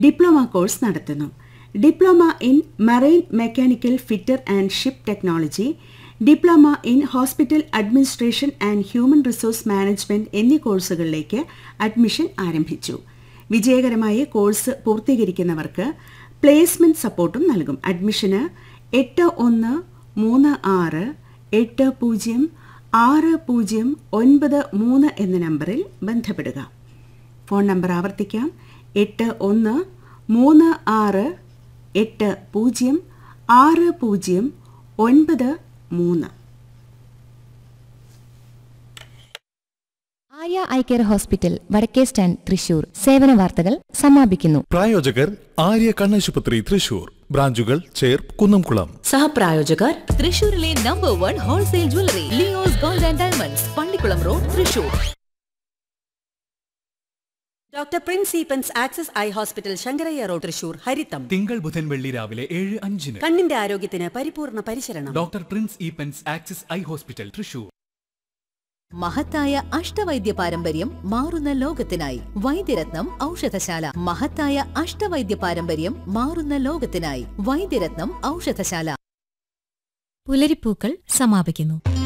diploma course നടത്തുന്നു diploma in marine mechanical fitter and ship technology diploma in hospital administration and human resource management എന്നീ കോഴ്സുകളിലേക്ക് admission ആരംഭിച്ചു വിജയകരമായി course പൂർത്തീകരിക്കുന്നവർക്ക് placement സപ്പോർട്ടും നൽകും അഡ്മിഷന് എട്ട് ഒന്ന് മൂന്ന് ആറ് എട്ട് പൂജ്യം ആറ് പൂജ്യം ഒൻപത് മൂന്ന് എന്ന നമ്പറിൽ ബന്ധപ്പെടുക ഫോൺ നമ്പർ ആവർത്തിക്കാം എട്ട് ഒന്ന് മൂന്ന് ആറ് എട്ട് പൂജ്യം ആറ് പൂജ്യം ഒൻപത് മൂന്ന് ആര്യ ഐ കെയർ ഹോസ്പിറ്റൽ വടക്കേ സ്റ്റാൻഡ് തൃശൂർ സേവന വാർത്തകൾ സമാപിക്കുന്നു പ്രായോജകർ ആര്യ കണ്ണാശുപത്രി തൃശൂർ ബ്രാഞ്ചുകൾ ചേർപ്പ് കുന്നംകുളം സഹപ്രായോജകർ തൃശൂരിലെ number one wholesale jewellery Leo's gold and diamonds Pallikkulam road Thrissur doctor Prince Eappen's access eye hospital Shankaraiah road Thrissur ഹരിത്തം തിങ്കൾ ബുധൻ വെള്ളി രാവിലെ ഏഴ് അഞ്ചിന് കണ്ണിന്റെ ആരോഗ്യത്തിന് പരിപൂർണ പരിശരണം doctor Prince Eappen's axis eye hospital Thrissur മഹത്തായ അഷ്ടവൈദ്യ പാരമ്പര്യം മാറുന്ന ലോകത്തിനായി വൈദ്യരത്നം ഔഷധശാല മഹത്തായ അഷ്ടവൈദ്യ പാരമ്പര്യം മാറുന്ന ലോകത്തിനായി വൈദ്യരത്നം ഔഷധശാല പുലരിപ്പൂക്കൾ സമാപിക്കുന്നു